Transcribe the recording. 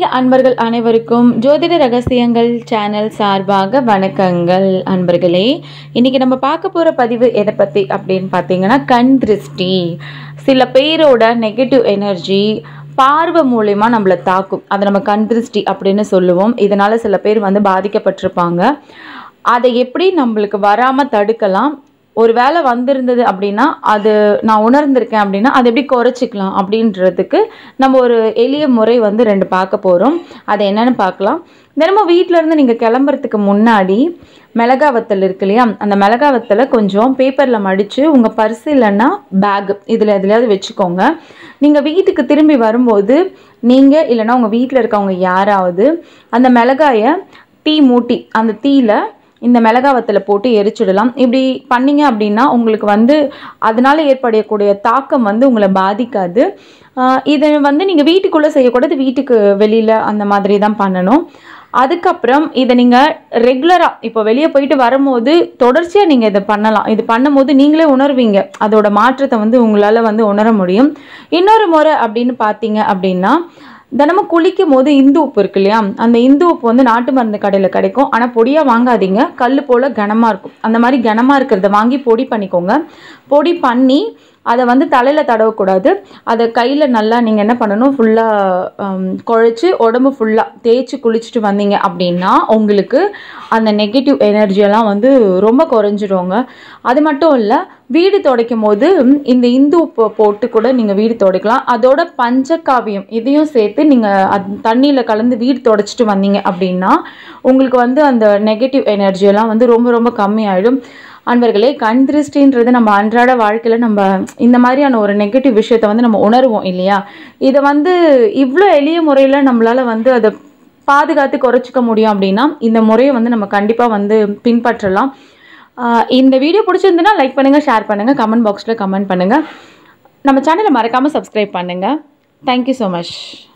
ஆன்மீக அன்பர்கள் அனைவருக்கும் ஜோதிட ரகசியங்கள் சேனல் சார்பாக வணக்கங்கள் அன்பர்களே இன்னைக்கு நம்ம பார்க்க போகிற பதிவு எதை பற்றி அப்படின்னு பார்த்தீங்கன்னா கண் திருஷ்டி சில பேரோட நெகட்டிவ் எனர்ஜி பார்வை மூலயமா நம்மளை தாக்கும் அதை நம்ம கண் திருஷ்டி அப்படின்னு சொல்லுவோம் இதனால சில பேர் வந்து பாதிக்கப்பட்டிருப்பாங்க அதை எப்படி நம்மளுக்கு வராமல் தடுக்கலாம் ஒரு வேலை வந்திருந்தது அப்படின்னா அது நான் உணர்ந்திருக்கேன் அப்படின்னா அதை எப்படி குறைச்சிக்கலாம் அப்படின்றதுக்கு நம்ம ஒரு எளிய முறை வந்து ரெண்டு பார்க்க போகிறோம் அது என்னன்னு பார்க்கலாம் தினமும் வீட்டில இருந்து நீங்கள் கிளம்புறதுக்கு முன்னாடி மிளகா வத்தல் இருக்கு இல்லையா அந்த மிளகா வத்தலை கொஞ்சம் பேப்பரில் மடித்து உங்கள் பர்ஸ் இல்லைன்னா பேக் இதில் எதுலையாவது வச்சுக்கோங்க நீங்கள் வீட்டுக்கு திரும்பி வரும்போது நீங்கள் இல்லைன்னா உங்கள் வீட்டில் இருக்கவங்க யாராவது அந்த மிளகாயை தீ மூட்டி அந்த தீயில இந்த மிளகாவத்தில் போட்டு எரிச்சிடலாம் இப்படி பண்ணீங்க அப்படின்னா உங்களுக்கு வந்து அதனால ஏற்படக்கூடிய தாக்கம் வந்து உங்களை பாதிக்காது ஆஹ் இதை வந்து நீங்கள் வீட்டுக்குள்ளே செய்யக்கூடாது வீட்டுக்கு வெளியில் அந்த மாதிரி தான் பண்ணணும் அதுக்கப்புறம் இதை நீங்கள் ரெகுலராக இப்போ வெளியே போயிட்டு வரும்போது தொடர்ச்சியாக நீங்கள் இதை பண்ணலாம் இது பண்ணும்போது நீங்களே உணர்வீங்க அதோட மாற்றத்தை வந்து உங்களால் வந்து உணர முடியும் இன்னொரு முறை அப்படின்னு பார்த்தீங்க அப்படின்னா தினமும் குளிக்கும் போது இந்து உப்பு இருக்கு இல்லையா அந்த இந்து உப்பு வந்து நாட்டு மருந்து கடையில் கிடைக்கும் ஆனால் பொடியாக வாங்காதீங்க கல் போல் கனமாக இருக்கும் அந்த மாதிரி கனமாக இருக்கிறத வாங்கி பொடி பண்ணிக்கோங்க பொடி பண்ணி அதை வந்து தலையில் தடவக்கூடாது அதை கையில் நல்லா நீங்கள் என்ன பண்ணணும் ஃபுல்லாக குழைச்சி உடம்பு ஃபுல்லாக தேய்ச்சி குளிச்சுட்டு வந்தீங்க அப்படின்னா உங்களுக்கு அந்த நெகட்டிவ் எனர்ஜியெல்லாம் வந்து ரொம்ப குறைஞ்சிருவாங்க அது மட்டும் இல்லை வீடு துடைக்கும் போது இந்த இந்து உப்பு போட்டு கூட நீங்கள் வீடு துடைக்கலாம் அதோட பஞ்சகாவியம் இதையும் சேர்த்து நீங்கள் அது தண்ணியில் கலந்து வீடு துடைச்சிட்டு வந்தீங்க அப்படின்னா உங்களுக்கு வந்து அந்த நெகட்டிவ் எனர்ஜியெல்லாம் வந்து ரொம்ப ரொம்ப கம்மியாயிடும் அன்பர்களே கண் திருஷ்டின்றது நம்ம அன்றாட வாழ்க்கையில் நம்ம இந்த மாதிரியான ஒரு நெகட்டிவ் விஷயத்தை வந்து நம்ம உணர்வோம் இல்லையா இதை வந்து இவ்வளோ எளிய முறையில் நம்மளால் வந்து அதை பாதுகாத்து குறைச்சிக்க முடியும் அப்படின்னா இந்த முறையை வந்து நம்ம கண்டிப்பாக வந்து பின்பற்றலாம் ஆஹ் இந்த வீடியோ பிடிச்சிருந்துன்னா லைக் பண்ணுங்கள் ஷேர் பண்ணுங்கள் கமெண்ட் பாக்ஸில் கமெண்ட் பண்ணுங்கள் நம்ம சேனலை மறக்காமல் சப்ஸ்கிரைப் பண்ணுங்கள் தேங்க்யூ ஸோ மச்